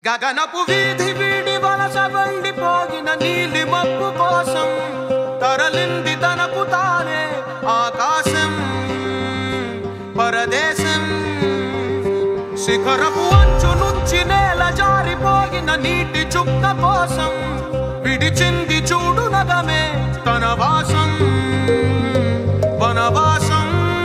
గగనపు వీధి వీడి వలస వండిపోగిన నీలి మబ్బు కోసం తరలింది తనకు తానే ఆకాశం పరదేశం శిఖరపు అంచు నుంచి నేల జారిపోగిన నీటి చుక్క కోసం విడిచింది చూడు నగమే తన వాసం వనవాసం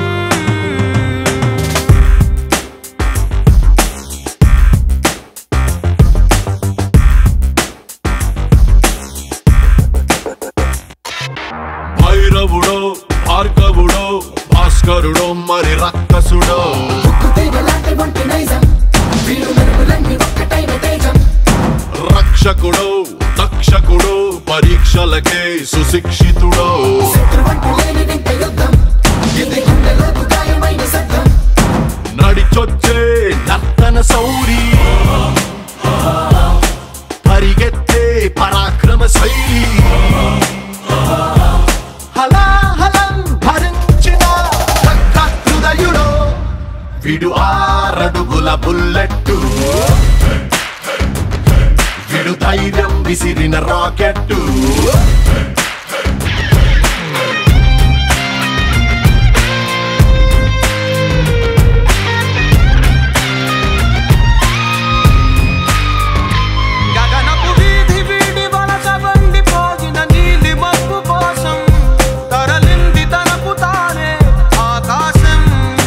భైరవుడో భార్గవుడో భాస్కరుడో మరి రక్కసుడో ఉక్కుతీగలాంటి వంటి నైజం వీరు మెరుపులన్నీ ఒక్కటైన తేజం రక్షకుడో దక్షకుడో పరీక్షలకే సుశిక్షితుడో శత్రువంటి లేని వింత యుద్ధం ఇది గుండెలోపు గాయమైన శబ్దం నడిచొచ్చే నర్తన సౌరి పరిగెత్తే పరాక్రమ శైలి హలాహలం భరించిన రక్త హృదయుడో విడు ఆరడుగుల బుల్లెట్టు విడు ధైర్యం విసిరిన రాకెట్టు గగనపు వీధి వీడి వలస వండిపోగిన నీలి మబ్బు కోసం తరలింది తనకు తానే ఆకాశం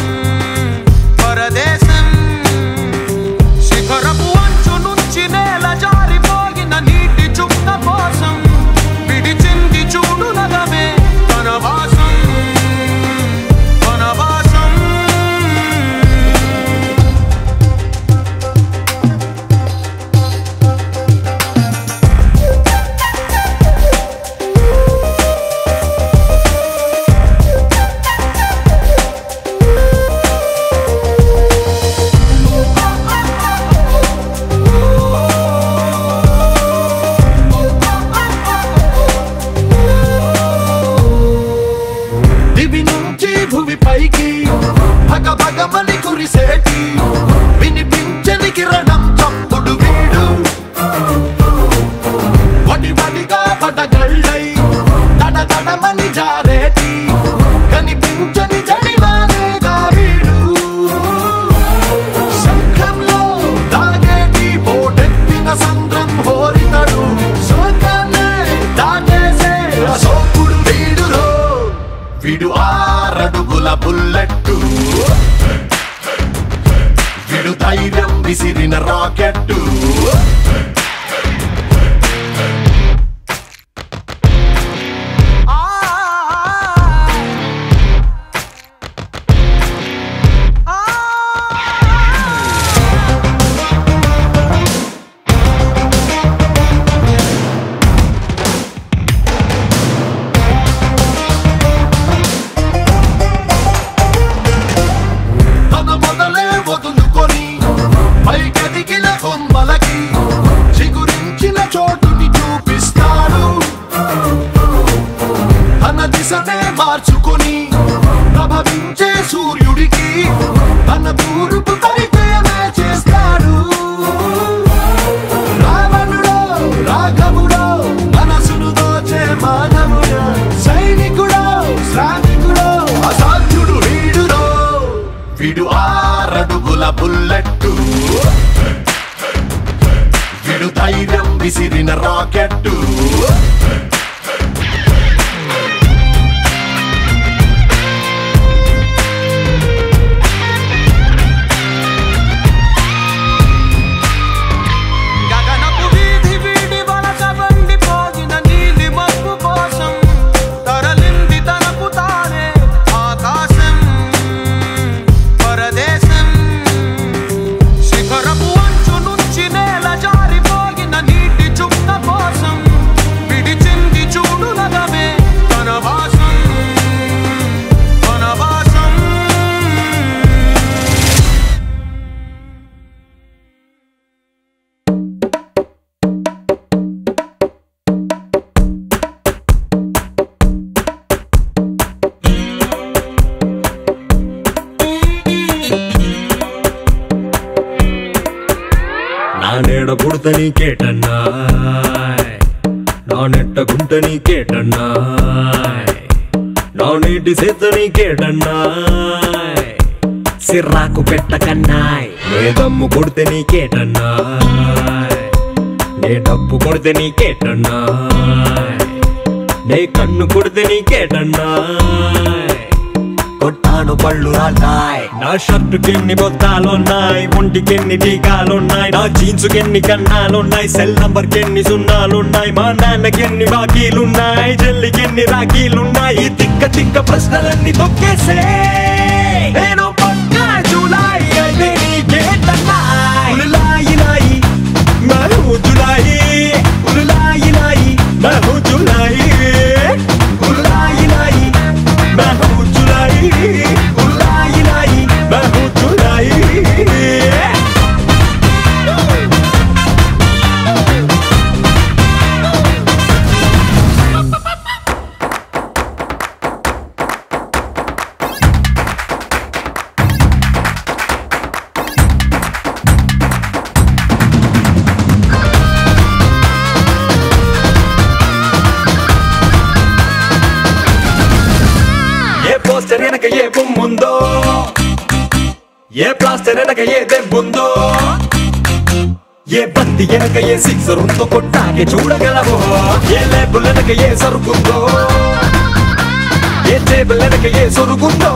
పరదేశం శిఖరపు అంచు నుంచి నేల జారిపోగిన నీటి చుక్క కోసం విడిచింది చూడు నగమే తన వాసం వనవాసం దివి నుంచి భువి పైకి భగ భగమని కురిసేటి వినిపించని కిరణం చప్పుడు వీడు వడి వడిగా పడగళ్ళై తడ తడమని జారేటి కనిపించని జడివానేగా వీడు శంఖంలో దాగేటి పోటెత్తిన సంద్రం హోరితడు శోకాన్నే దాటేసే అశోకుడు వీడులో విడు ఆరడుగుల బుల్లెట్టు విడు ధైర్యం విసిరిన రాకెట్టు తన మొదలే వదులుకొని పైకెదిగిన కొమ్మలకి చిగురించిన చోటుని చూపిస్తాడు తన దిశనే మార్చుకొని ప్రభవించే సూర్యుడికి తన తూర్పు పరిచయమే చేస్తాడు రావణుడో రాఘవుడో మనసును దోచే మానవుడో సైనికుడో శ్రామికుడో అసాధ్యుడు వీడురో విడు ఆరడుగుల బుల్లెట్టు విడు ధైర్యం విసిరిన రాకెట్టు గగనపు వీధి వీడి వలస వండిపోగిన నీలి మబ్బు కోసం తరలింది తనకు తానే ఆకాశం పరదేశం శిఖరపు అంచు నుంచి నేల జారిపోగిన నీటి చుక్క కోసం నా నీడ పుడత నీకేటన్నా నా నెట్ట గుంట నీకేటన్నా నా నీటి సేత నీకేటన్నా సిర్రాకు పెట్టకన్నాయ్ నే దమ్ము కొడితే నీకేటన్నా నే డబ్బు కొడితే నీకేటన్నా నే కన్ను కొడితే నీకేటన్నా కొట్టాను పళ్ళు రాల్తాయ్ నా షర్టుకి ఎన్ని బొత్తాలున్నాయి ఒంటికి ఎన్ని టీకాలున్నాయి నా జీన్స్ కి ఎన్ని కన్నాలున్నాయి సెల్ నంబర్ కి ఎన్ని సున్నాలున్నాయి మా నాన్నకి ఎన్ని బాకీలున్నాయి జల్లికి ఎన్ని రాఖీలున్నాయి ఈ తిక్క తిక్క ప్రశ్నలన్నీ తొక్కేసే నేను పక్కా జూలై అయితే నీకేటన్నాయ్ ఉలులాయి లాయి मैं हूँ जुलाई उलाई लाई मैं हूँ जुलाई उलाई लाई मैं हूँ जुलाई उलाई लाई मैं हूँ जुलाई ఏ పోస్టర్ వెనక ఏ బొమ్ముందో ఏ ప్లాస్టర్ వెనక ఏ దెబ్బుందో ఏ బంతి వెనక ఏ సిక్సర్ ఉందో కొట్టాకే చూడగలవో ఏ లేబుల్ వెనక ఏ సరుకుందో ఏ టేబుల్ వెనక ఏ సొరుగుందో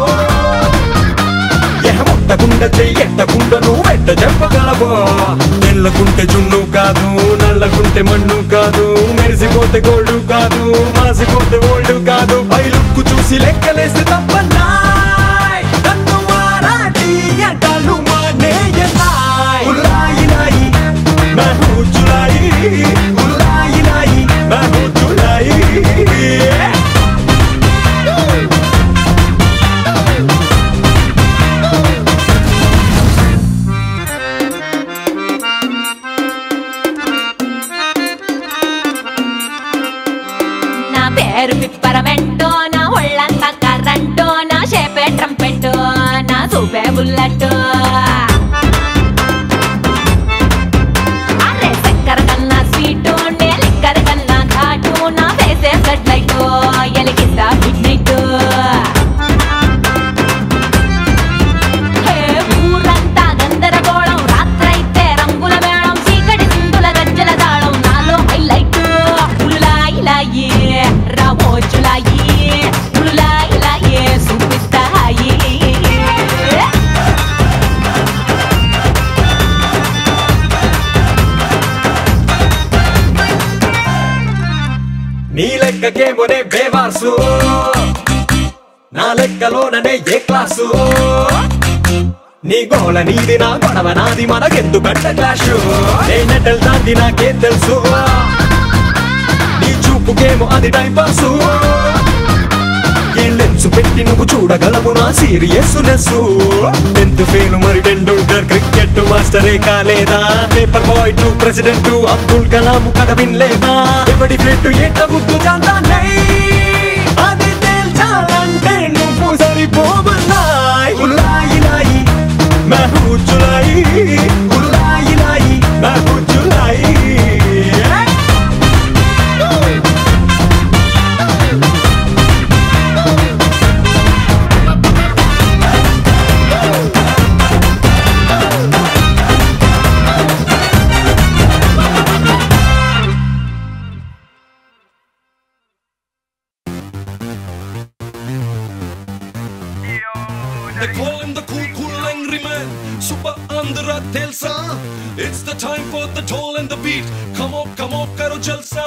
ఏ ముట్టకుండా చెయ్యెట్టకుండా నువ్వు వెంట చెప్పగలవో తెల్లకుంటే జున్ను కాదు నల్లకుంటే మన్ను కాదు మెరిసిపోతే గోల్డ్ కాదు మాసిపోతే ఓల్డ్ కాదు పై లుక్కు చూసి లెక్కలేస్తే తప్పన్నాయ్ నన్ను మారాటి ఎంటలు మానేయన్నాయ్ ఉల్లాయి లాయి मैं हूँ जुलाई उलाई लाई मैं हूँ जुलाई నా పేరు పిప్పరమెంటో నా ఒళ్ళంతా కర్రంటో నా షేపే ట్రంపెట్టో నా సూపే బుల్లెట్ అరే చక్కెర కన్నా స్వీటు నే లిక్కర్ కన్నా ఘాటు నా ఫేసే సెట్ లైట్ ఎలిగిస్తా మిడ్ నైట్ ఊరంతా గందరగోళం రాత్రైతే రంగుల మేళం చీకటి సింధుల గజ్జల తాళం నాలో హైలైట్ ఉలులాయి లాయి రామోజులాయి ఉలులాయి లాయి చూపిస్తాయి నీ లెక్కకేమోనే బేవాసు నా లెక్కలోననే ఏ క్లాసు నీ గోల నీది నా గొడవ నాది మనకెందుకంట క్లాషు నేనెటల్ దాంది నాకేం తెలుసు నీ చూపుకేమో అది టైం పాసు ఏ లెన్స్ పెట్టి నువ్వు చూడగలవు నా సీరియస్ నెస్సు టెన్త్ ఫెయిల్ మరి టెండూల్కర్ క్రికెట్ మాస్టరే కాలేదా paper boy to president Abdul Kalam కథ వినలేదా ఎవడి ఫ్రెండ్ ఏంట బుక్కు జాంతానై అది తేల్చాలంటే నువ్వు సరిపోవన్నాయ్ ఉల్లాయి లాయి मैं हूँ जुलाई उल्लाई लाई मैं हूँ जुलाई They call him the cool, cool, angry man. Super Andhra Telsa. It's the time for the toll and the beat. Come on, come on, karo jalsa.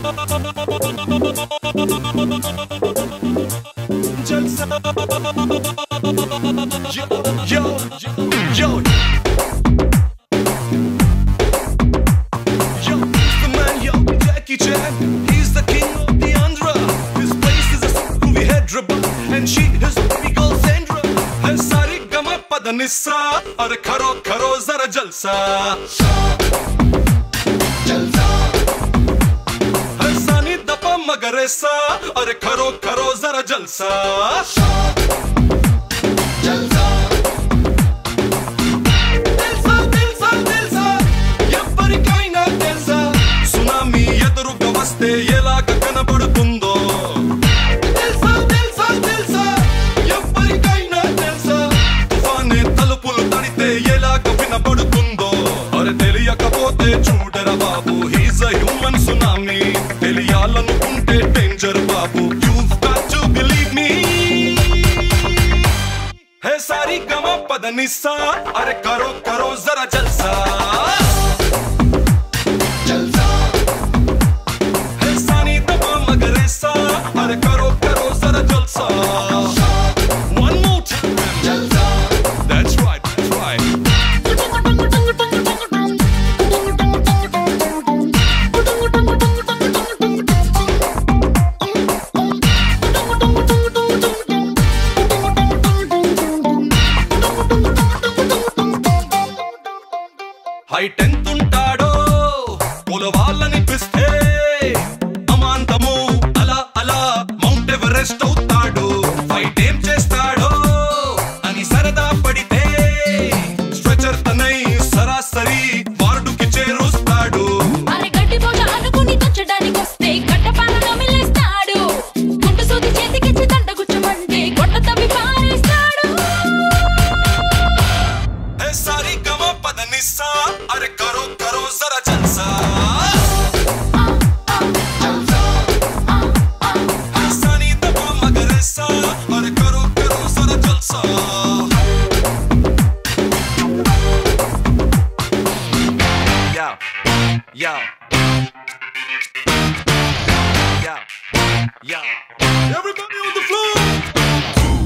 Jalsa. Yo, yo, yo. Yo, he's the man, yo, Jackie Chan. He's the king of the Andhra. His place is a movie Hyderabad, and she is regal Sandra. है सारी गम पद निस्सा और करो करो जरा जलसा है सानी दपा मगरेसा और करो करो जरा जलसा दिलसा दिलसा दिलसा ये పదనిస్సా అరే కరో కరో జరా జల్సా హే సాని దబా మగరేసా అరే కరో కరో జరా జల్సా One more time. That's right, that's right. Height ఎంత ఉంటాడో కులవాళ్ళనిపిస్తే అమాంతము అలా అలా మౌంట్ ఎవరెస్ట్ అవుతాడు ఫైట్ ఏం చేస్తాడో అని సరదా పడితే స్ట్రెచర్ తనై సరాసరి వార్డుకి చేరుస్తాడు అరే గడ్డి పోట అనుకుని తొచ్చడానికి వస్తే గడ్డపారలో మిల్లేస్తాడు గుండు సూది చేతికిచ్చి దండ గుచ్చమంటే గొడ్డ తవ్వి పారేస్తాడు ఏ సారీ గమ పదనిస్సా అరే కరో కరో జరా జల్సా ఏ సానీ దబా మగరేసా అరే కరో కరో జరా జల్సా Yo, yo. Yo, yo. Everybody on the floor!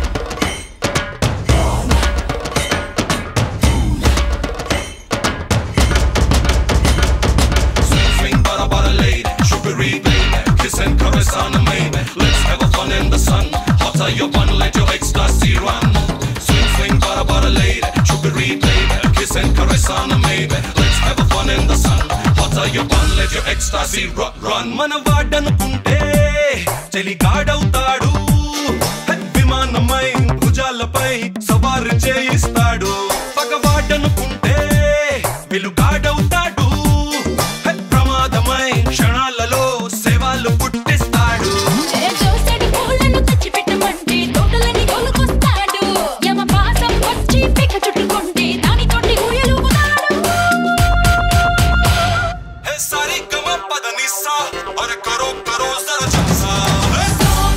Swing, swing, bada, bada, lady. Sugary baby. Kiss and caress on the maybe. Let's have a fun in the sun. Hotter your bun, let your ecstasy run. Swing, swing, bada, bada, lady. Sugary baby. Kiss and caress on the maybe. Let's have a fun in the sun. Hotter your bun, let your ecstasy run. run. మన వాడనుకుంటే చెలిగాడవుతాడు హె, విమానమై భుజాలపై సవారు చేయిస్తాడు పగవాడనుకుంటే వెలుగాడవుతాడు హె, ప్రమాదమై క్షణాలలో సేవలు పుట్టిస్తాడు ఏ జోసెడి పూలను తెచ్చి పెట్టమంటే తోటలని కొలుకొస్తాడు యమ పాసం వచ్చి పిక చుట్టుకుంటే దానితోటి ఊయలుగుతాడు హే సారీ గమ పదనిసా అరే కరో కరో జరా జల్సా హే,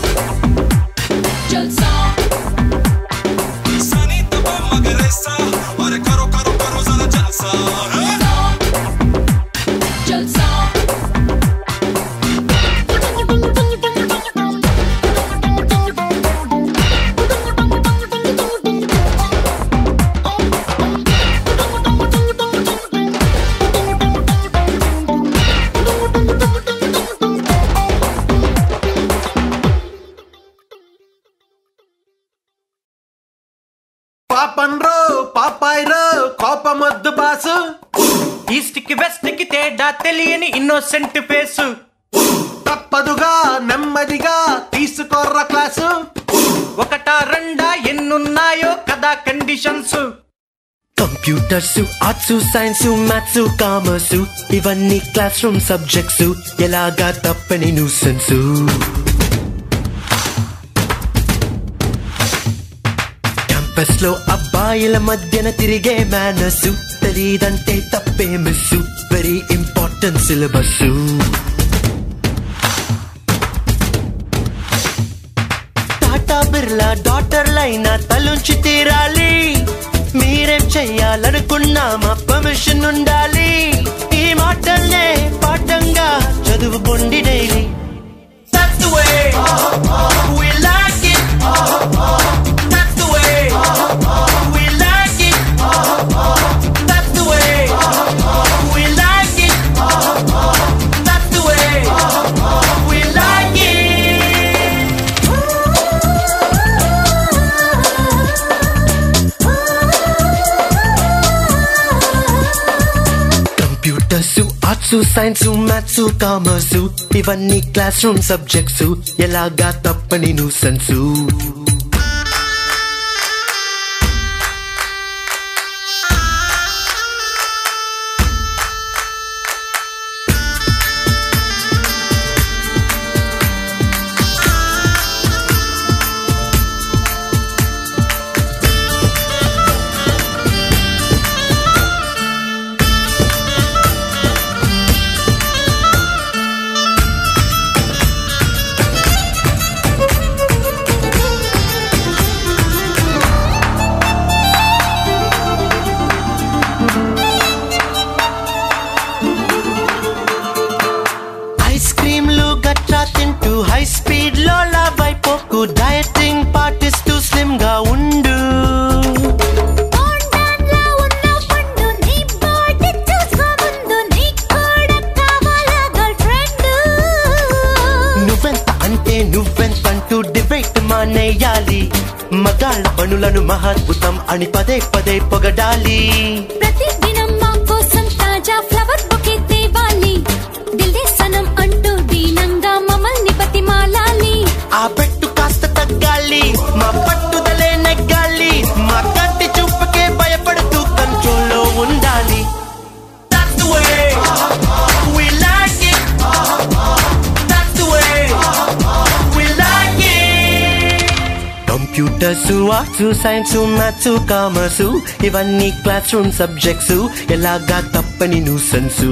జల్సా సానీ తబా మగరేసా అరే కరో కరో కరో జరా జల్సా హే. జల్సా పాపన్రో పాపాయ్రో కోపమొద్దు బాసు ఈస్ట్ కి వెస్ట్ కి తేడా తెలియని ఇన్నోసెంట్ ఫేసు తప్పదుగా నెమ్మదిగా తీసుకోర్ర క్లాసు ఒకటా రెండా ఎన్నున్నాయో కదా conditions computers arts science maths commerce ఇవన్నీ క్లాస్ రూమ్ సబ్జెక్ట్స్ ఎలాగా తప్పని న్యూసెన్స్ క్యాంపస్ లో అబ్బాయిల మధ్యన తిరిగే మేనస్ తెలీదంటే తప్పే miss very important syllabus Tata Birla డాటర్లైనా తలుంచి తీరాలి మీరేం చెయ్యాలనుకున్నా మా పర్మిషన్ ఉండాలి ఈ మాటల్నే పాఠంగా చదువు పొండి daily That's the way we like it. That's the way we like it. That's the way we like it. That's the way we like it. Computers arts science maths commerce ఇవన్నీ classroom subjects ఎలాగా తప్పని nuisance మనుషులను మహాద్భుతం అని పదే పదే పొగడాలి ప్రతి దినం మా కోసం తాజా ఫ్లవర్ బొకే తేవాలి దిల్దే సనం అంటూ దీనంగా మమ్మల్ని బతిమాలాలి ఆ పెట్టు కాస్త తగ్గాలి మా పట్టుదలే నెగ్గాలి మా కంటి చూపుకే భయపడుతూ కంట్రోల్లో ఉండాలి That's the way we like it. That's the way we like it. Computers arts science maths commerce ఇవన్నీ క్లాస్ రూమ్ సబ్జెక్ట్స్ ఎలాగా తప్పని న్యూసెన్సు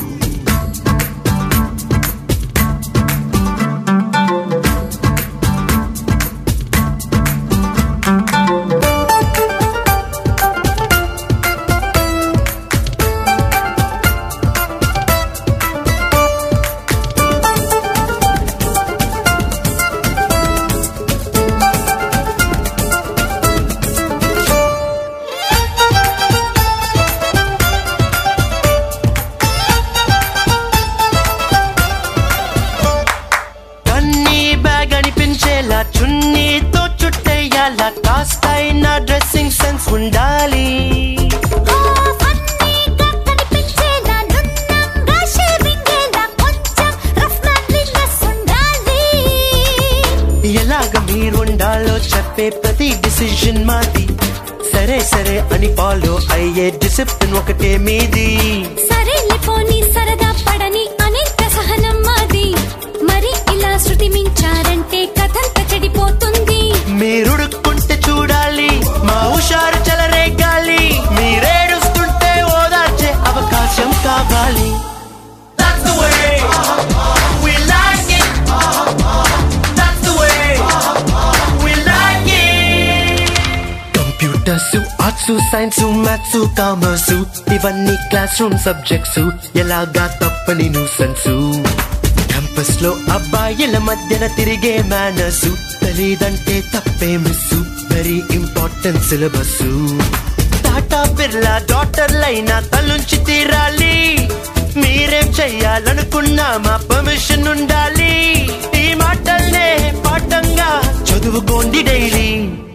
కన్నీ బ్యాగ్ అనిపించేలా చున్నీతో చుట్టేయాలా కాస్తైనా డ్రెస్సింగ్ సెన్స్ ఉండాలి ఓ ఫన్నీగా కనిపించేలా నున్నంగా షేవింగేలా కొంచెం రఫ్ మ్యాన్లీనెస్ ఉండాలి ఎలాగ మీరుండాలో చెప్పే ప్రతి డిసిషన్ మాది సరే సరే అని ఫాలో అయ్యే డిసిప్లిన్ ఒకటే మీది సరేలే పోనీ సరదా పడని అనేక సహనం మాది మరి ఇలా శృతి మించారంటే కథంత చెడిపోతుంది మీరుడుక్కుంటే చూడాలి మా హుషారు చెలరేగాలి మీరేడుస్తుంటే ఓదార్చే అవకాశం కావాలి That's the way we like it. That's the way we like it. Computers arts science maths commerce ఇవన్నీ క్లాస్ రూమ్ సబ్జెక్ట్స్ ఎలాగా తప్పని న్యూసెన్సు క్యాంపస్ లో అబ్బాయిల మధ్యన తిరిగే మేనర్స్ తెలీదంటే తప్పే miss very important syllabus Tata Birla డాటర్లైనా తలుంచి తీరాలి మీరేం చెయ్యాలనుకున్నా మా పర్మిషన్ ఉండాలి ఈ మాటల్నే పాఠంగా చదువుకోండి daily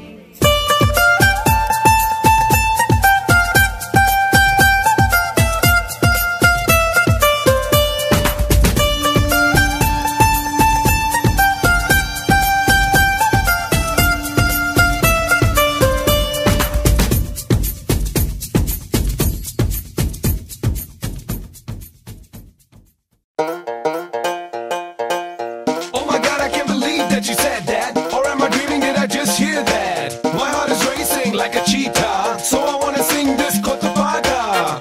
Oh my god, I can't believe that you said that. Or am I dreaming? Did I just hear that? My heart is racing like a cheetah. So I wanna sing this Cotopaga.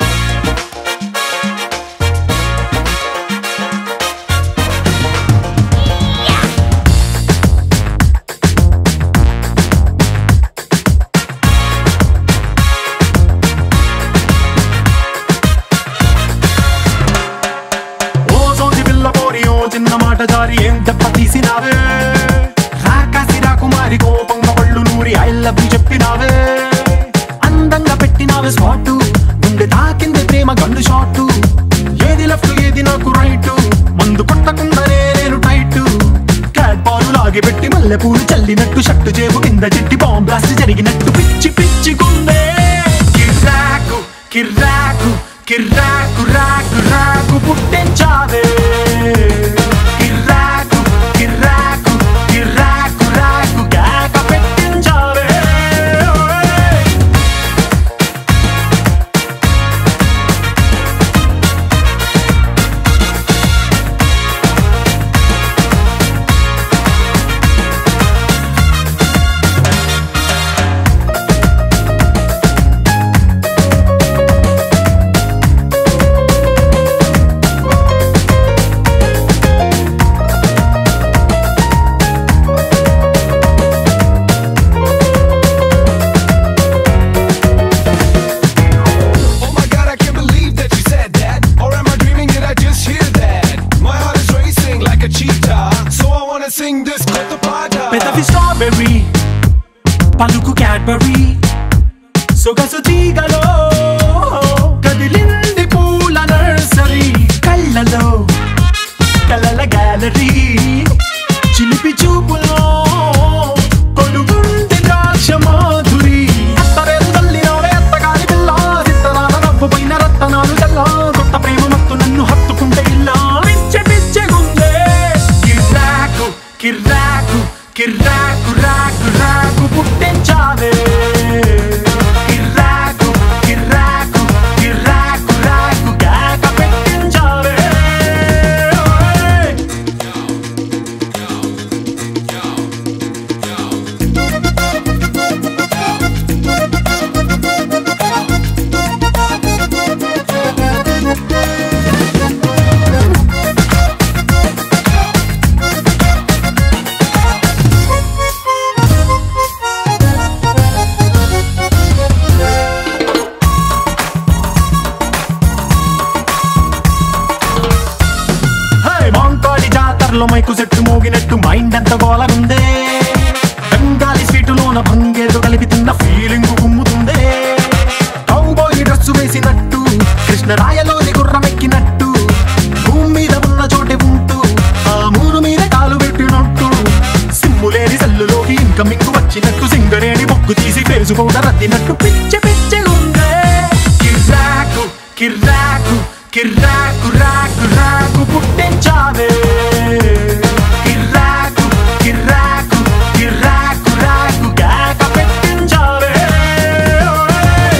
ఓ సోది పిల్ల పోరి ఓ చిన్న మాట జారి ఏం దెబ్బ తీసినావే రాకాసి రాకుమారి కోపంగా పళ్ళు నూరి ఐ లవ్ యు చెప్పినావే అందంగా పెట్టినావే స్పాట్ గుండె తాకింది ప్రేమ గన్ను షాట్ ఏది లెఫ్ట్ ఏది నాకు రైట్ మందు కొట్టకుండానే నేను టైట్ క్యాట్ బాలు లాగి పెట్టి మల్లె పూలు చల్లినట్టు షట్టు చేపు కింద చెట్టి బాంబ్ బ్లాస్ట్ జరిగినట్టు పిచ్చి పిచ్చి గుండె కిర్రాకు కిర్రాకు కిర్రాకు రాకు రాకు పుట్టించావే కిర్రాకు కిర్రాకు కిర్రాకు రాకు కేక పెట్టించావే ఓయ్. Oh my god, I can't believe that you said that. Or am I dreaming? Did I just hear that? My heart is racing like a cheetah. So I wanna sing this Cotopaga. పెదవి strawberry పలుకు Cadbury సొగసు తీగలో కదిలింది పూల nursery కళ్ళలో కలల gallery చిలిపి చూపులో కొలుగుంది ద్రాక్ష మాధురి కొత్త ప్రేమ మత్తు నన్ను హత్తుకుంటే ఇలా పిచ్చే పిచ్చెగుందే కిర్రాకు కిర్రాకు కిర్రాకు రాకు రాకు పుట్టించావే కిర్రాకు కిర్రాకు కిర్రాకు రాకు కేక పెట్టించావే ఓయ్. హే, మాంకాళి జాతరలో మైకు సెట్టు మోగినట్టు మైండ్ అంత గోలనుందే బెంగాలీ స్వీటులోన భంగేదో కలిపి తిన్న ఫీలింగ్ గుమ్ముతుందే కౌబాయ్ డ్రెస్సు వేసినట్టు కృష్ణరాయలోని గుర్రమెక్కినట్టు భూమి మీద ఉన్న చోటే ఉంటూ ఆ మూడు మీద కాలు పెట్టినట్టు సిమ్ము లేని సెల్లులోకి ఇన్కమింగ్ వచ్చినట్టు సింగరేణి మొక్కు తీసి ఫేసు పౌడర్ అద్దినట్టు పిచ్చి పిచ్చి ఉందే కిర్రాకు కిర్రాకు కిర్రాకు రాకు రాకు పుట్టించావే కిర్రాకు కిర్రాకు కిర్రాకు రాకు కేక పెట్టించావే ఓయ్.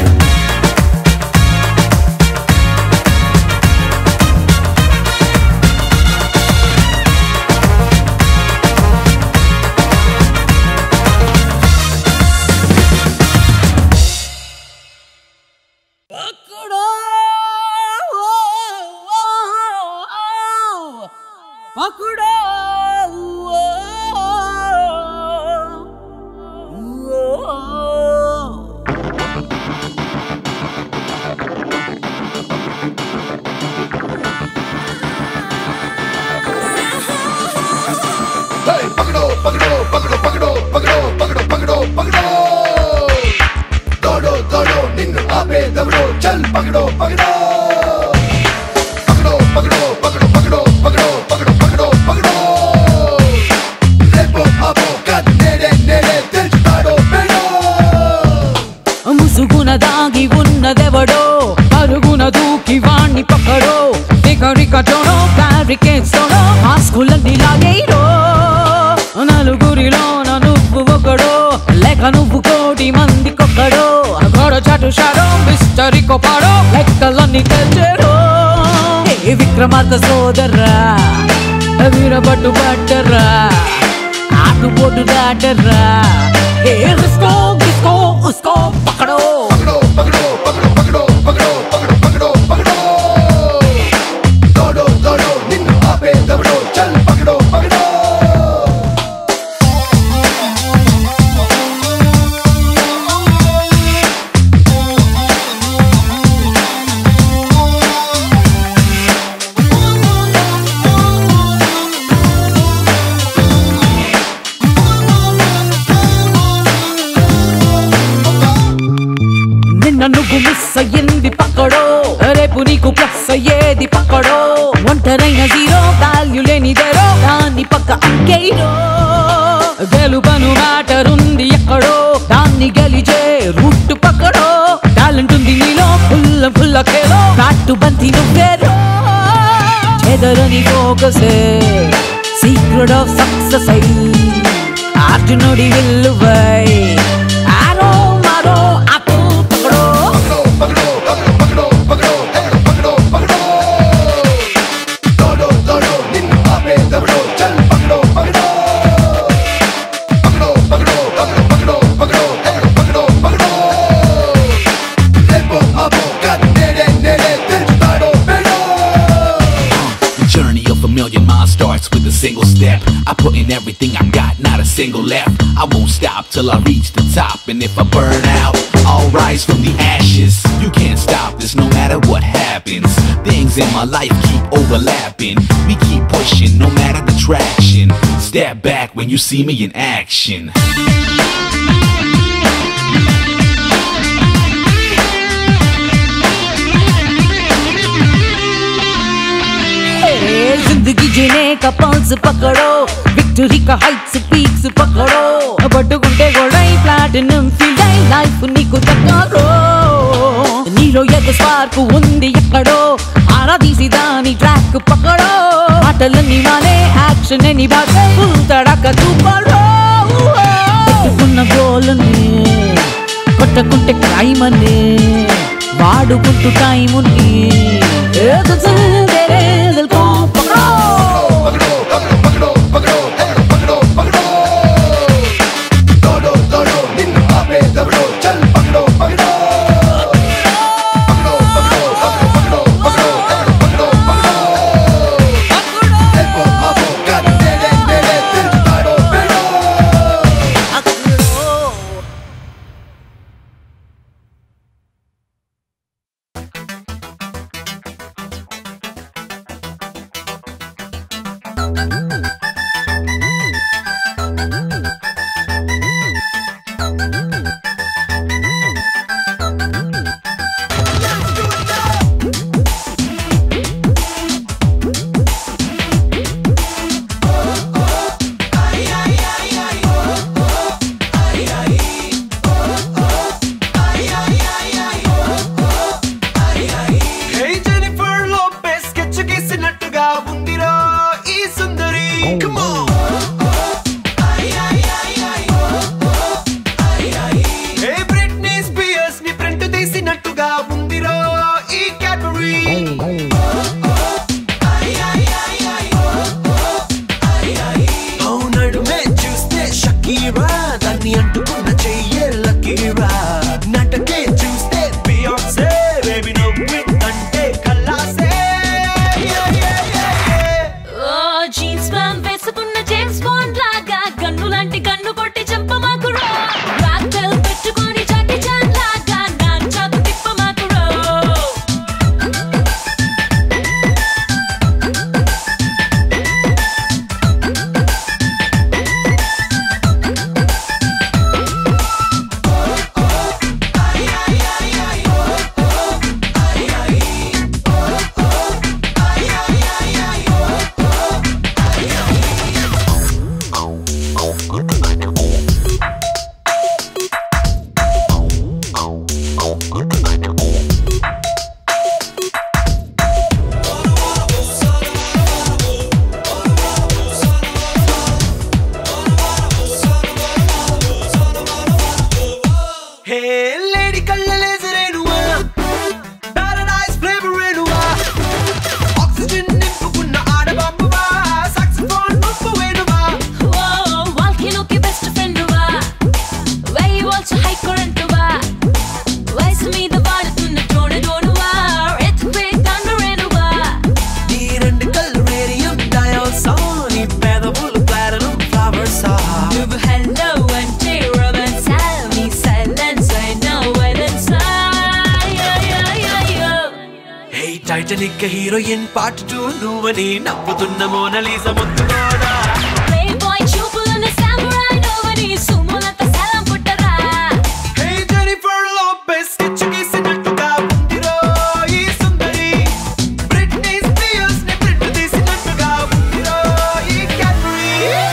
పకడో పకడో పకడో పకడో పకడో పకడో పకడో పకడో దోడో దోడో నిన్ను ఆపే దవడో చల్ పకడో పకడో పకడో పకడో పకడో పకడో పకడో పకడో పకడో పకడో రేపో ఆపో కద్ నేడే నేడే తెలుచుతాడో పెడో ముసుగున దాగి ఉన్నదెవడో పరుగున దూకి వాణ్ణి పక్కడో రికరికటోనో బ్యారికేడ్స్తోనో మాస్కులన్నీ లాగేయరో నలుగురిలోన నువ్వు ఒకడో లేక నువ్వు కోటి మందికొక్కడో గొడ చాటు షాడో మిస్టరీ కొపాడో లెక్కలన్నీ తెచ్చరో ఏ విక్రమార్క సోదర్రా వీరబట్టు పట్టరా ఆటుపోటు దాటరా ఏ రిస్కో గిస్కో ఉస్కో పక్కడో పకడో పకడో పకడో పకడో పకడో పకడో పకడో పకడో దోడో దోడో నిన్ను ఆపే దవడో చల్ పకడో పకడో నిన్న నువ్వు మిస్ అయ్యింది పక్కడో రేపు నీకు ప్లస్ అయ్యేది పక్కడో ఒంటరైన జీరో వాల్యూ లేనిదేరో దాన్ని పక్క అంకేరో గెలుపను మ్యాటర్ ఉంది ఎక్కడో దాన్ని గెలిచే రూట్ పక్కడో టాలెంట్ ఉంది నీలో ఫుల్ ఫుల్ కేలో నాటు బంతి నువ్వేరో చెదరని ఫోకసే సీక్రెట్ ఆఫ్ సక్సెస్ అయి అర్జునుడి విల్లువై ఆరో మారో అప్పు పక్కడో పకడో పకడో పకడో పకడో పకడో పకడో దోడో దోడో నిన్ను ఆపే దవడో చల్ పకడో పకడో పకడో పకడో పకడో పకడో పకడో పకడో పకడో రేపో ఆపో కద్ నేడే నేడే తెలుచుతాడో పెడో The journey of a million miles starts with a single step. I put in everything I got, not a single left. I won't stop till I reach the top. And if I burn out, I'll rise from the ashes. You can't stop this no matter what happens. Things in my life keep overlapping. We keep pushing no matter the traction. Step back when you see me in action. ए, जिंदगी जीने का pulse पकड़ो victory का Heights peaks पकड़ो పట్టుకుంటే కూడా platinum field అయి life నీకు దక్కరో నీలో నీలో ఎగ స్పార్క్ ఉంది ఎక్కడో ఆరాధీసి దాని ట్రాక్ పక్కడో ఆటలన్నీ మానే యాక్షన్ అని బాగా తడక తూపడో పెట్టుకున్న గోలని కొట్టకుంటే క్రైమ్ అని వాడుకుంటూ టైముని ఏదో తెలియదు పక్కడో పకడో పకడో పకడో పకడో పకడో దోడో దోడో నిన్ను ఆపే దవడో చల్ పకడో పకడో పకడో పకడో పకడో పకడో పకడో పకడో ఎల్బో ఆపో కట్ తేడే తేడే తిరుగుతాడో బెడో హే జెనిఫర్ లోపెస్ స్కెచ్ గీసినట్టుగా ఉందిరా ఈ సుందరి Come on. Hey Britney Spears ని ప్రింట్ తీసినట్టుగా ఉందిరా ఈ క్యాటరీ అవునడుమే చూస్తే షకీరా దాన్ని అంటుకున్న చెయ్యే లకీరా నటకే చూస్తే బియాన్సే బేబీ నవ్విందంటే కల్లాసే Yeah, yeah, yeah, yeah. Jeans pant వేసుకున్న జేమ్స్ బాండ్ లాగా గన్ను లాంటి గన్ను కొట్టి చంపమాకురో బ్లాక్ బెల్ పెట్టుకొని జాకీ చాన్ లాగా నా చాకు తిప్పమాకురో హే లేడీ కళ్ళ లేజరేనువా పారడైజ్ ఫ్లేవర్ రేనువా ఆక్సిజన్ నింపుకున్న ఆడబాంబువా సాక్సఫోన్ ముప్పు వేణువా వాల్కిలోకి బెస్ట్ ఫ్రెండ్ వా వెయ్యి వాల్స్ హై కరెంట్ వా వయసు మీద వాడుతున్న టోర్నడోనువా ఎత్తుపే తండ్రేనువా నీ రెండు కళ్ళు రేడియం డయల్ సౌండ్ నీ పెదవులు ప్లాటినం ఫ్లవర్స్ నువ్వు హెల్లో అంటే రొమాన్స్ నీ సైలెన్స్ అయినా violence hey Titanic heroine part two నువ్వని నవ్వుతున్న మోనలీస ముద్దుగోడా ప్లే బాయ్ చూపులను సామురాయ్ నోవని సుమలత సలం పుట్టరా హే జెనిఫర్ లోపెస్ స్కెచ్ గీసినట్టుగా ఉందిరో ఈ సుందరి బ్రిట్నీ స్పియర్స్ ని ప్రింట్ తీసినట్టుగా ఉందిరో ఈ క్యాటరీ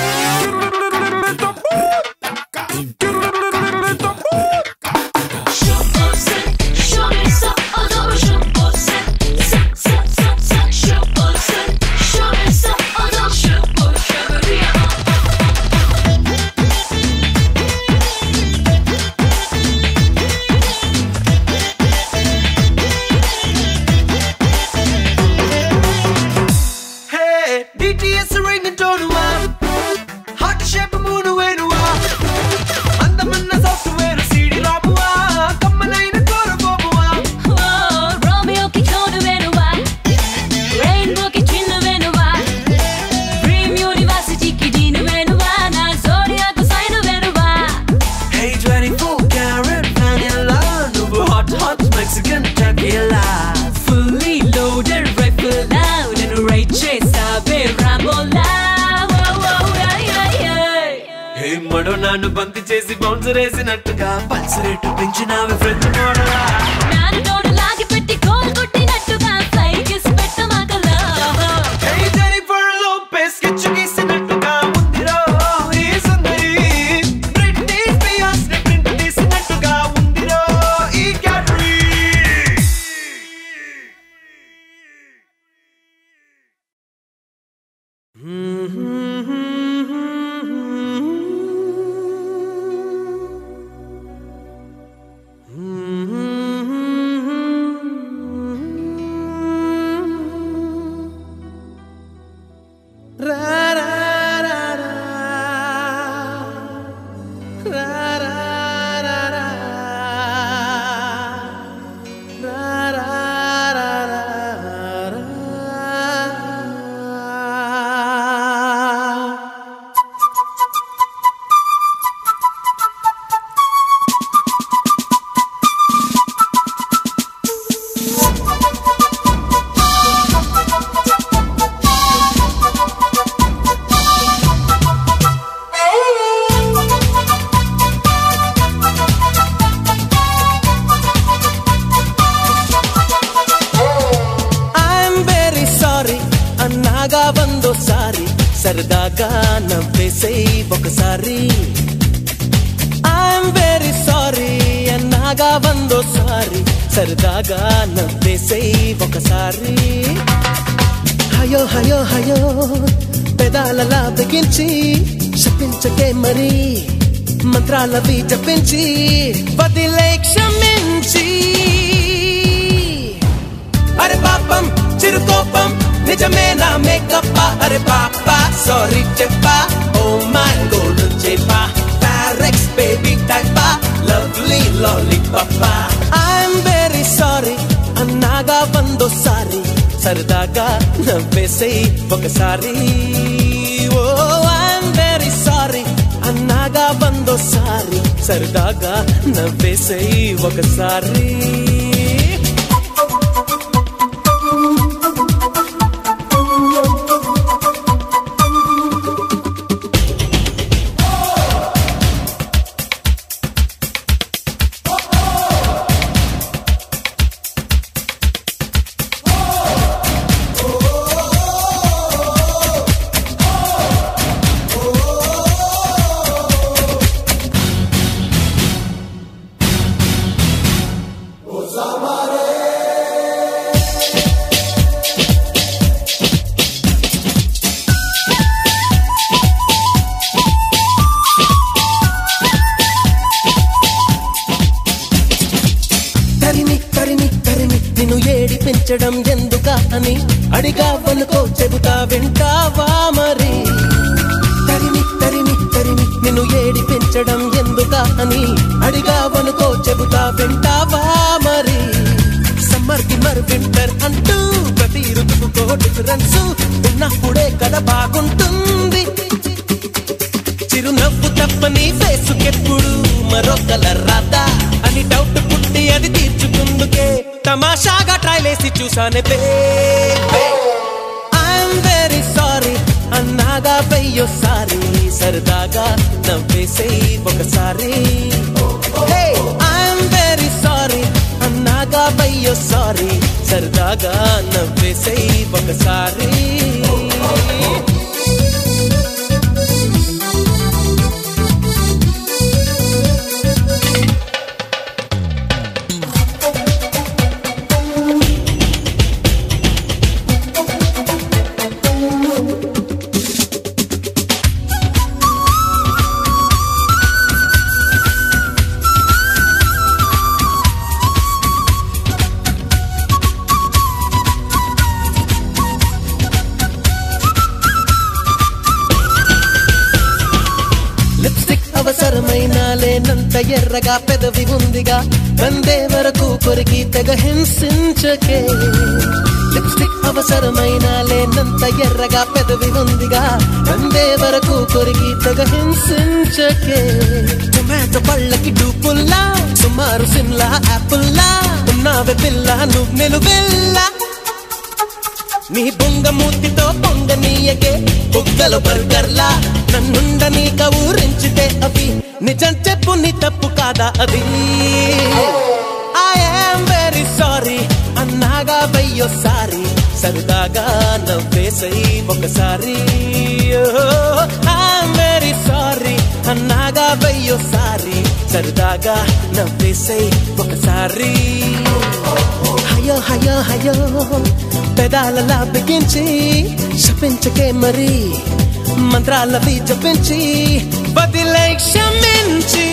హే డిటిఎస్ రింగ్ టోనువా హార్ట్ షేప్ మూను వేణువా అందమన్న సాఫ్ట్వేర్ సీడీ రామువా కమ్మనైన కోరబోబువా రోమియోకి చోటు వేణువా రెయిన్బోకి చిన్న వేణువా డ్రీమ్ యూనివర్సిటీకి డీను వేణువా నా జోడియాకు సైన్ వేణువా హే 24 క్యారెట్ vanilla నువ్వు hot hot Mexican tequila fully loaded rifle నా నేను రైట్ చేసావే రామోలా హే మడో నన్ను బంతి చేసి బౌన్సర్ వేసినట్టుగా పల్స్ రేటు పెంచినావి ఫ్రెండ్ మోడలా నాను తోడు లాగి పెట్టి గోల్ కొట్టినట్టుగా ఫ్లై కిస్ పెట్టమాకలా హే జెనిఫర్ లోపెస్ స్కెచ్ గీసినట్టుగా ఉందిరో ఈ సుందరి బ్రిట్నీ స్పియర్స్ ని ప్రింట్ తీసినట్టుగా ఉందిరో ఈ క్యాటరీ సరదాగా నవ్వేసేయ్ ఒకసారి ఐఎమ్ వెరీ సారీ అన్నాగా వందోసారి సరదాగా నవ్వేసేయ్ ఒకసారి హయో హయో హయో పెదాలలా బిగించి శపించకే మరి మంత్రాలవి జపించి వదిలే క్షమించి అరే పాపం చిరుకోపం నిజమేనా మేకప్ప అరే పాప సారీ చెప్పా ఓ మై గోల్డెన్ చెప్పా ఫారెక్స్ బేబీ టైపా లవ్లీ లాలీపాప ఐఎమ్ వెరీ సారీ అన్నాగా వందోసారి సరదాగా నవ్వేసేయ్ ఒకసారి ఓ ఐఎమ్ వెరీ సారీ అన్నాగా వందోసారి సరదాగా నవ్వేసేయ్ ఒకసారి తరిమి తరిమి తరిమి నిన్ను ఏడిపించడం ఎందుక అని అడిగావనుకో చెబుతా వింటావా మరి తరిమి తరిమి తరిమి నిన్ను ఏడిపించడం ఎందుక అని అడిగావనుకో చెబుతా వింటావా మరి సమ్మర్ కి మరి వింటర్ అంటూ ప్రతి ఋతువుకో డిఫరెన్స్ ఉన్నప్పుడే కదా బాగుంటుంది చిరునవ్వు తప్పని ఫేసుకెప్పుడు మరో కలర్ రాదా అని డౌట్ పుట్టి అది తీర్చుకుందుకే తమాషాగా ట్రైలేసి చూసానే ఐఎమ్ వెరీ సారీ అన్నాగా వెయ్యోసారి సరదాగా నవ్వేసేయ్ ఒకసారి ఐఎమ్ వెరీ సారీ అన్నాగా వెయ్యోసారి సరదాగా నవ్వేసేయ్ ఒకసారి లిప్స్టిక్ అవసరమైన లేనంత ఎర్రగా పెదవి ఉందిగా కందే వరకు కొరికి తెగ హింసించకే లిప్స్టిక్ అవసరమైన లేనంత ఎర్రగా పెదవి ఉందిగా కందే వరకు కొరికి తెగ హింసించకే టొమాటో పళ్ళకి డూపుల్లా సుమారు సిమ్లా యాపుల్లా ఉన్నావే పిల్ల నువ్వు నిలువెల్లా నీ బొంగ మూతితో పొంగనీయకే బుగ్గలు బర్గర్లా నన్నుండని కౌరించితే అవి నిజం చెప్పు నీ తప్పు కాదా అది ఐఎమ్ వెరీ సారీ అన్నాగా వెయ్యోసారి సరదాగా నవ్వేసై ఒకసారి ఐఎమ్ వెరీ సారీ అన్నాగా వెయ్యోసారి సరదాగా నవ్వేసై ఒకసారి హయో హయో హయో పెదాలలా బిగించి శపించకే మరి మంత్రాలవి జపించి వదిలే క్షమించి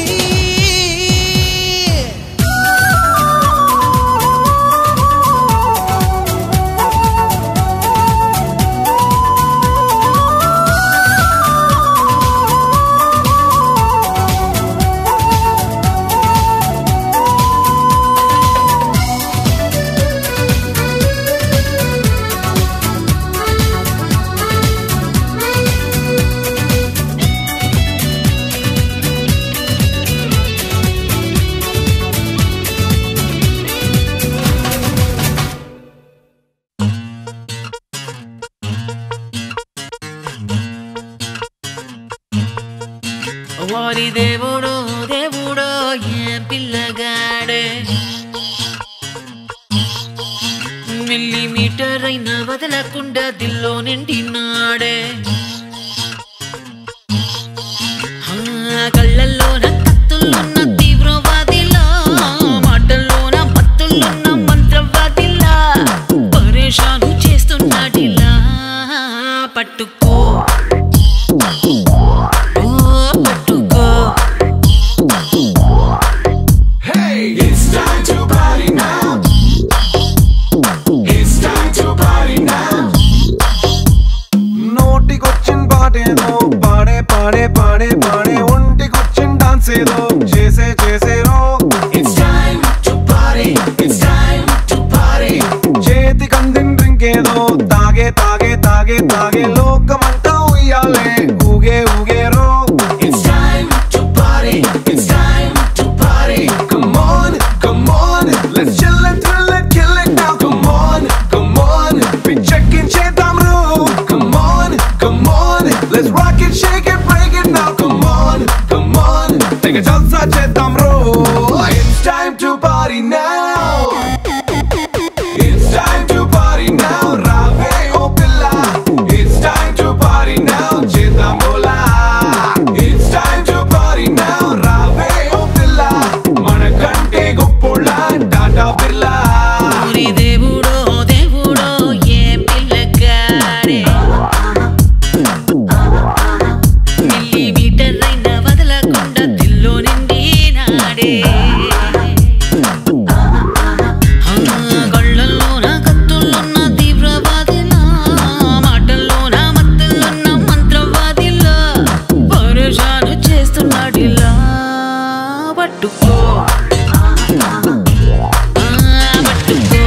ఓరి దేవుడు దేవుడు ఏం పిల్లగాడే మిల్లీమీటర్ అయినా వదలకుండా దిల్లో నిండినాడే ఇంకేదో తాగే తాగే తాగే తాగే లోకమంతా ఉయ్యాలే ఊగే ఊగే రో It's time to party. It's time to party. Come on, come on. Let's chill and thrill and kill it now. Come on, come on. We checking చేద్దాం రో Come on, come on. Let's rock it, shake it, break it now. Come on, come on. Take a jalsa చేద్దాం రో It's time to party now. It's time to party now. Rave oh pilla. It's time to party now. చేద్దాం బోలా. It's time to party now. Rave oh pilla. మనకంటే గొప్పోళ్ళ టాటా బిర్లా ఊరి దేవుడో దేవుడో ఏ పిల్లగాడే milli metre అయినా వదలకుండా దిల్లో నిండి నాడే గళ్ళల్లోన కత్తుల్లోన తీవ్రవాదిలా మాటల్లోన మత్తుల్లోన మంత్రవాదిలా పరేషాను చేస్తున్నాడిలా పట్టుకో ఆ, పట్టుకో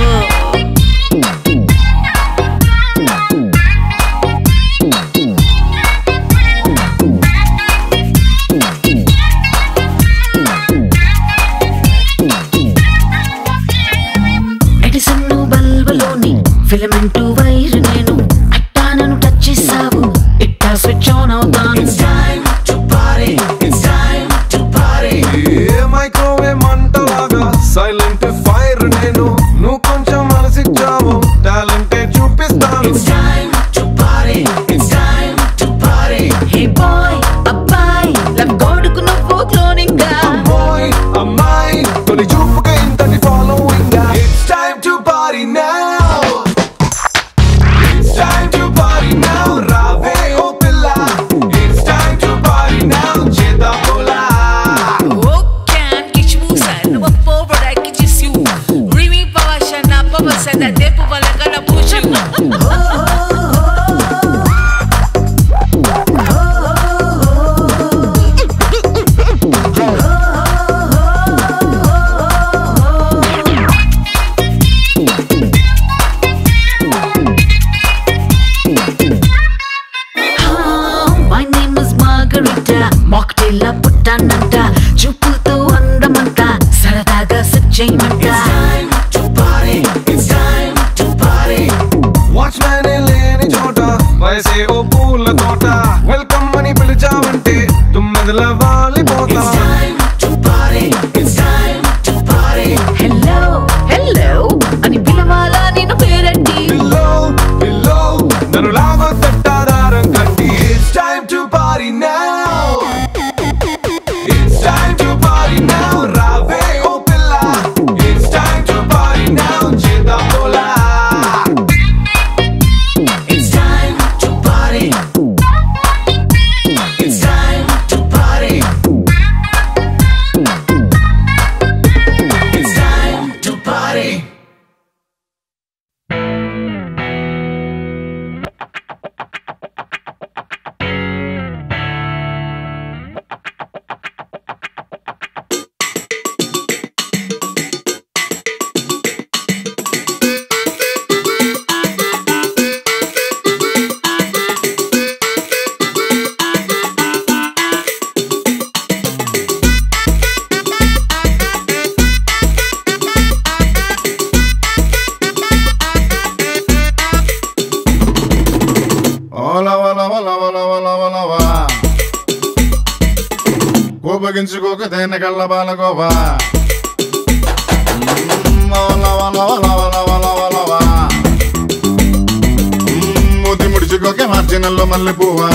ఎడిసన్ బల్బులోని ఫిలమెంట్ వైర్ నేను అట్టానను టచ్ చేసావు ఇట్టా స్విచ్ ఆన్ అవుతాను It's time to party. It's time to party. ఏ మైక్రోవేవ్ మంటలాగా సైలెంట్ ఫైర్ నేను నువ్వు కొంచెం మనసిచ్చావు టాలెంట్ చూపిస్తాను It's time to party. It's time to party. Hey boy అబ్బాయి లవ్ గోడుకు నువ్వు క్లోనింగ్ గా అమ్మాయి అమ్మాయి తొలి చూపుగా ఇంతటి following It's time to party now. It's time to party now. రావే ఓ పిల్ల. It's time to party now. చేద్దాం బోలా. ఓ క్యాన్ కిచ్ మూసన్ నువ్వు ఫోర్వర్డ్ ఐ కిచ్ యు రిమి పవషన్ నా పవసన్ దేపు వల కన పుషు my name is margarita mocktail పుట్టానంట చూపులతో అందమంట సరదాగా సెట్ చేయమంట time to party. It's time to party. Watchman లేని చోట వయసే ఓ పూల తోట వెల్కమ్ అని పిలిచావంటే తుమ్మెదల వాలిపోతా హలో హలో అని పిలవాలా నేను పేరండి పిల్లో పిల్లో నన్ను లాగో తట్టాదారం కట్టి It's time to party now It's time to party now రావే ఓ పిల్ల It's time to party now చేద్దాం బోలా It's time to party It's time to party It's time to party Ola Ola Ola Ola Ola Ola వా కోపగించుకోక దేని కళ్ళ బాలగోవా ఓలా ఓలా ఓలా ఓలా ఓలా ఓలా వా ముద్ది ముడిచుకోక మార్జినల్లో మల్లె పువ్వా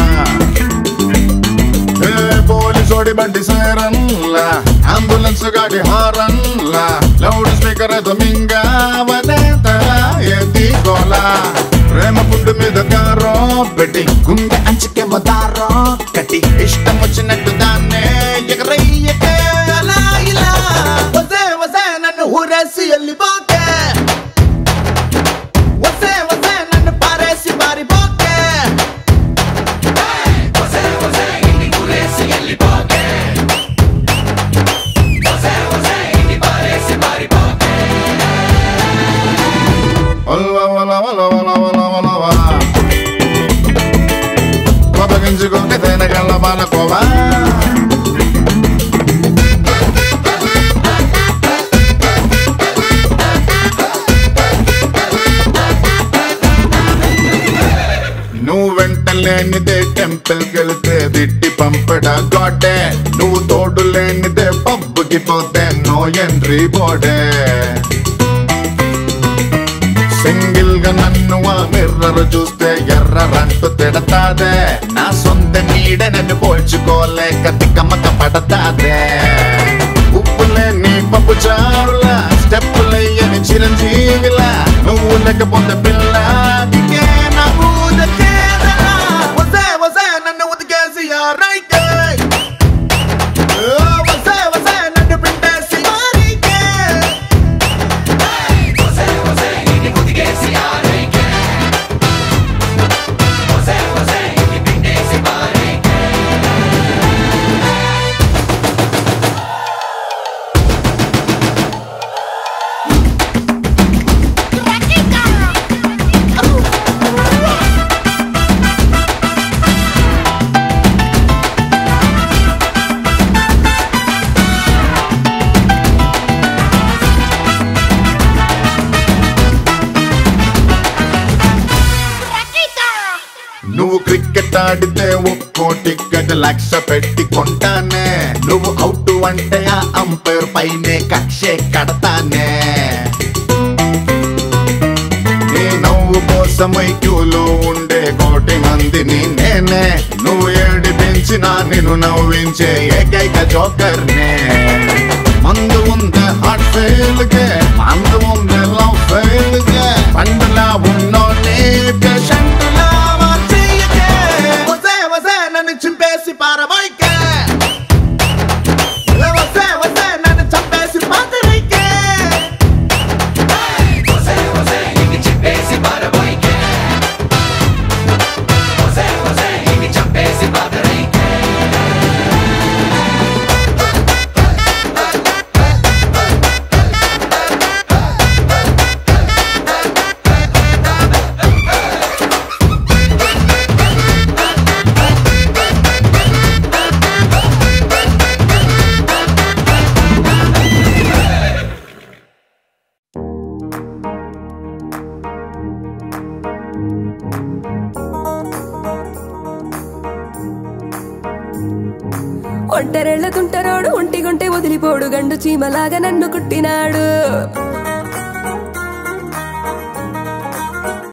ఏ పోలీసోడి బండి సైరన్లా అంబులెన్స్ గాడి హారన్లా లౌడ్ స్పీకర్ దొమింగా వదేతరా ఎది గోలా ప్రేమ పుట్టు మీద కారో పెట్టి గుండె అంచుకే మదారో కట్టి ఇష్టం వచ్చినట్టు దాన్నే ఎగరయ్యకే అలా ఇలా వసే వసే నన్ను ఊరేసి వెళ్ళిపోకే వసే వసే నన్ను పారేసి మారిపోకే ఒల్ల ఒల్ల ఒల్ల లవ లవ లవ లవ కొప్పగించుకోక తేనెగళ్ళ బాలకోవా నువ్వు వెంట లేనిదే టెంపుల్ కెళ్తే దిట్టి పంపడ గోడే నువ్వు తోడు లేనిదే పబ్బుకి పోతే నో ఎంట్రీ బోర్డే సింగిల్ గా నన్ను ఆ మిర్రర్ చూస్తే ఎర్రరంటూ తిడతాదే నా సొంత నీడ నన్ను పోల్చుకోలేక తిక్కమ్మక పడతాదే ఉప్పులే నీ పప్పు చారులా స్టెప్పులయ్యని చిరంజీవిలా నువ్వు లేకపోతే పిల్ల దిగే నా ఊదకేదలా. వసే వసే నన్ను ఉతికేసి ఆరైకే ఓ, వసే వసే నన్ను పిండేసి మారీకే నువ్వు క్రికెట్ ఆడితే ఒక్కో టికెట్ లక్ష పెట్టి కొంటానే నువ్వు అవుట్ అంటే ఆ అంపైర్ పైనే కక్షే కడతానే నీ నవ్వు కోసమై క్యూలో ఉండే కోటి మందిని నేనే నువ్వు ఏడిపించిన నిన్ను నవ్వించే ఏకైక జోకర్నే మందు ఉందే హార్ట్ ఫెయిల్ గే మందు ఉందే లవ్ ఫెయిల్ గే పండులా ఉన్నోనే పేషెంట్ లా మార్చేయకే వసే వసే నన్ను చింపేసి పారబోయికే వసే వసే నన్ను చంపేసి పాతరైకే ఒంటరెళ్ళ తుంటరోడు ఒంటిగుంటే వదిలిపోడు గండు చీమలాగా నన్ను కుట్టినాడు